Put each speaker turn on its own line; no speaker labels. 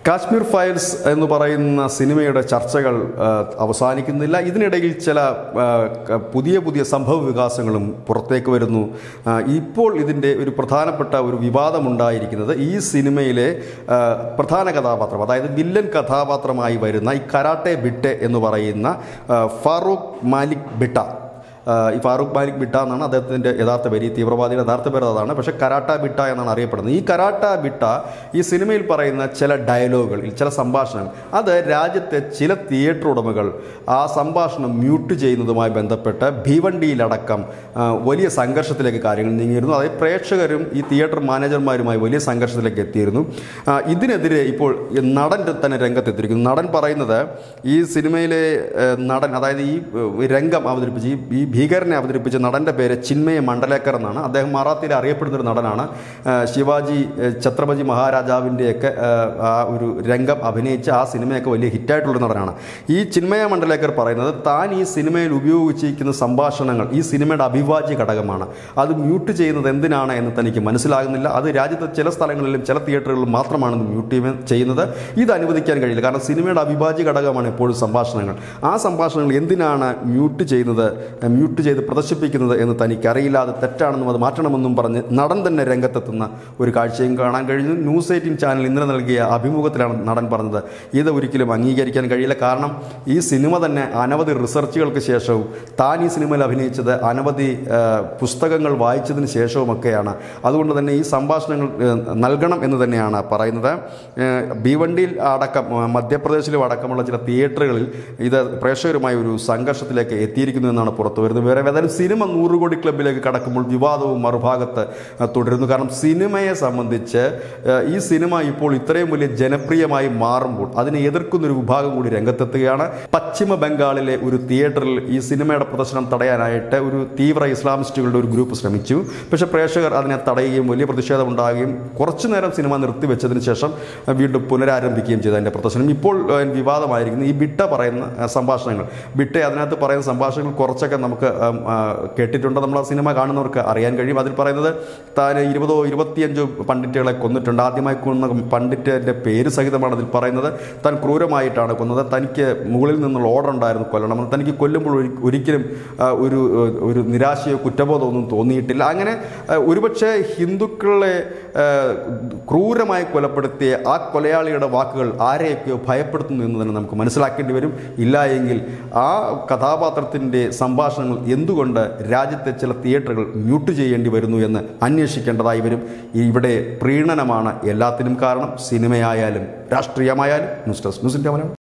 Kashmir files എന്ന് പറയുന്ന സിനിമയുടെ ചർച്ചകൾ ആ, അവസാനിക്കുന്നില്ല ഇതിനിടയിൽ ചില ആ, ക- പുതിയ പുതിയ സംഭവ വികാസങ്ങളും പുറത്തേക്ക് വരുന്നു ആ, ഇപ്പോൾ ഇതിൻ്റെ ഒരു പ്രധാനപ്പെട്ട ഒരു വിവാദമുണ്ടായിരിക്കുന്നത് ഈ സിനിമയിലെ ആ, പ്രധാന കഥാപാത്രം അതായത് വില്ലൻ കഥാപാത്രമായി വരുന്ന ഈ കരാട്ടെ ബിട്ടെ എന്ന് പറയുന്ന ആ, ഫാറൂഖ് മാലിക് ബിട്ട ആ, ഈ ഫാറൂഖ് മാലിക് ബിട്ട എന്നാണ് അദ്ദേഹത്തിൻ്റെ യഥാർത്ഥ പേര് ഈ തീവ്രവാദിയുടെ യഥാർത്ഥ പേര് അതാണ് പക്ഷേ കരാട്ട ബിട്ട എന്നാണ് അറിയപ്പെടുന്നത് ഈ കരാട്ട ബിട്ട ഈ സിനിമയിൽ പറയുന്ന ചില ഡയലോഗുകൾ ചില സംഭാഷണങ്ങൾ അത് രാജ്യത്തെ ചില തിയേറ്റർ ഉടമകൾ ആ സംഭാഷണം മ്യൂട്ട് ചെയ്യുന്നതുമായി ബന്ധപ്പെട്ട് ഭീവണ്ടിയിലടക്കം ആ, വലിയ സംഘർഷത്തിലേക്ക് കാര്യങ്ങൾ നീങ്ങിയിരുന്നു അതായത് പ്രേക്ഷകരും ഈ തിയേറ്റർ മാനേജർമാരുമായി വലിയ സംഘർഷത്തിലേക്ക് എത്തിയിരുന്നു ആ, ഇതിനെതിരെ ഇപ്പോൾ ഈ നടൻ തന്നെ രംഗത്തെത്തിയിരിക്കുന്നു നടൻ പറയുന്നത് ഈ സിനിമയിലെ ഏഹ്, നടൻ അതായത് ഈ ഏഹ്, രംഗം അവതരിപ്പിച്ച് ഈ ഈ ഭീകരനെ അവതരിപ്പിച്ച നടൻ്റെ പേര് ചിന്മയ മണ്ഡലേക്കർ എന്നാണ് അദ്ദേഹം മറാത്തിയിൽ അറിയപ്പെടുന്ന ഒരു നടനാണ് ഏഹ്, ശിവാജി ഏഹ്, ഛത്രപതി മഹാരാജാവിൻ്റെയൊക്കെ ഏഹ്, ആ ഒരു രംഗം അഭിനയിച്ച ആ സിനിമയൊക്കെ വലിയ ഹിറ്റായിട്ടുള്ള നടനാണ് ഈ ചിന്മയ മണ്ഡലേക്കർ പറയുന്നത് താൻ ഈ സിനിമയിൽ ഉപയോഗിച്ചിരിക്കുന്ന സംഭാഷണങ്ങൾ ഈ സിനിമയുടെ അവിഭാജ്യ ഘടകമാണ് അത് മ്യൂട്ട് ചെയ്യുന്നത് എന്തിനാണ് എന്ന് തനിക്ക് മനസ്സിലാകുന്നില്ല അത് രാജ്യത്തെ ചില സ്ഥലങ്ങളിലും ചില തിയേറ്ററുകളിലും മാത്രമാണ് ഇത് മ്യൂട്ട് ചെയ്യുക- ചെയ്യുന്നത് ഇത് അനുവദിക്കാൻ കഴിയില്ല കാരണം സിനിമയുടെ അവിഭാജ്യ ഘടകമാണ് എപ്പോഴും സംഭാഷണങ്ങൾ ആ സംഭാഷണങ്ങൾ എന്തിനാണ് മ്യൂട്ട് ചെയ്യുന്നത് മ്യൂട്ട് ചെയ്ത് പ്രദർശിപ്പിക്കുന്നത് എന്ന് തനിക്കറിയില്ല അത് തെറ്റാണെന്നും അത് മാറ്റണമെന്നും പറഞ്ഞ് നടൻ തന്നെ രംഗത്തെത്തുന്ന ഒരു കാഴ്ചയും കാണാൻ കഴിഞ്ഞു ന്യൂസ് എയ്റ്റീൻ ചാനൽ ഇന്നലെ നൽകിയ അഭിമുഖത്തിലാണ് നടൻ പറഞ്ഞത് ഇത് ഒരിക്കലും അംഗീകരിക്കാൻ കഴിയില്ല കാരണം ഈ സിനിമ തന്നെ അനവധി റിസർച്ചുകൾക്ക് ശേഷവും താൻ ഈ സിനിമയിൽ അഭിനയിച്ചത് അനവധി ആ, പുസ്തകങ്ങൾ വായിച്ചതിന് ശേഷവുമൊക്കെയാണ് അതുകൊണ്ട് തന്നെ ഈ സംഭാഷണങ്ങൾ ഏ, നൽകണം എന്ന് തന്നെയാണ് പറയുന്നത് ഏ, ഭീവണ്ടിയിൽ അടക്കം ആ, മധ്യപ്രദേശിലും അടക്കമുള്ള ചില തിയേറ്ററുകളിൽ ഇത് പ്രേക്ഷകരുമായി ഒരു സംഘർഷത്തിലേക്ക് എത്തിയിരിക്കുന്നു എന്നാണ് പുറത്തു വരുന്നത് വേറെ ഏതായാലും സിനിമ നൂറ് കോടി ക്ലബിലേക്ക് കടക്കുമ്പോൾ വിവാദവും മറുഭാഗത്ത് ആ, തുടരുന്നു കാരണം സിനിമയെ സംബന്ധിച്ച് ആ, ഈ സിനിമ ഇപ്പോൾ ഇത്രയും വലിയ ജനപ്രിയമായി മാറുമ്പോൾ അതിനെ എതിർക്കുന്ന ഒരു വിഭാഗം കൂടി രംഗത്തെത്തുകയാണ് പശ്ചിമ ബംഗാളിലെ ഒരു തിയേറ്ററിൽ ഈ സിനിമയുടെ പ്രദർശനം തടയാനായിട്ട് ഒരു തീവ്ര ഇസ്ലാമിസ്റ്റുകളുടെ ഒരു ഗ്രൂപ്പ് ശ്രമിച്ചു പക്ഷേ പ്രേക്ഷകർ അതിനെ തടയുകയും വലിയ പ്രതിഷേധം ഉണ്ടാകുകയും കുറച്ചു നേരം സിനിമ നിർത്തിവെച്ചതിന് ശേഷം ആ, വീണ്ടും പുനരാരംഭിക്കുകയും ചെയ്തു അതിൻ്റെ പ്രദർശനം ഇപ്പോൾ ആ, വിവാദമായിരിക്കുന്നു ഈ ബിട്ട പറയുന്ന ആ, സംഭാഷണങ്ങൾ ബിട്ട അതിനകത്ത് പറയുന്ന സംഭാഷണങ്ങൾ കുറച്ചൊക്കെ നമുക്ക് ആം, ആ, കേട്ടിട്ടുണ്ട് നമ്മൾ ആ സിനിമ കാണുന്നവർക്ക് അറിയാൻ കഴിയും അതിൽ പറയുന്നത് താൻ ഇരുപതോ ഇരുപത്തിയഞ്ചോ പണ്ഡിറ്റുകളെ കൊന്നിട്ടുണ്ട് ആദ്യമായി കൊന്ന പണ്ഡിറ്റിൻ്റെ പേര് സഹിതമാണ് അതിൽ പറയുന്നത് താൻ ക്രൂരമായിട്ടാണ് കൊന്നത് തനിക്ക് മുകളിൽ നിന്നുള്ള ഓർഡർ ഉണ്ടായിരുന്നു കൊല്ലണമെന്ന് തനിക്ക് കൊല്ലുമ്പോൾ ഒരി- ഒരിക്കലും ആ, ഒരു ഒരു നിരാശയോ കുറ്റബോധമോ ഒന്നും തോന്നിയിട്ടില്ല അങ്ങനെ ആ, ഒരുപക്ഷെ ഹിന്ദുക്കളെ ആ, ക്രൂരമായി കൊലപ്പെടുത്തിയ ആ കൊലയാളിയുടെ വാക്കുകൾ ആരെയൊക്കെയോ ഭയപ്പെടുത്തുന്നു എന്ന് തന്നെ നമുക്ക് മനസ്സിലാക്കേണ്ടി വരും ഇല്ല എങ്കിൽ ആ കഥാപാത്രത്തിൻ്റെ സംഭാഷണങ്ങൾ എന്തുകൊണ്ട് രാജ്യത്തെ ചില തിയേറ്ററുകൾ മ്യൂട്ട് ചെയ്യേണ്ടി വരുന്നു എന്ന് അന്വേഷിക്കേണ്ടതായി വരും ഇവിടെ പ്രീണനമാണ് എല്ലാത്തിനും കാരണം സിനിമയായാലും രാഷ്ട്രീയമായാലും ന്യൂസ് ഡെസ്ക് ന്യൂസിൻ്റെ മലയാളം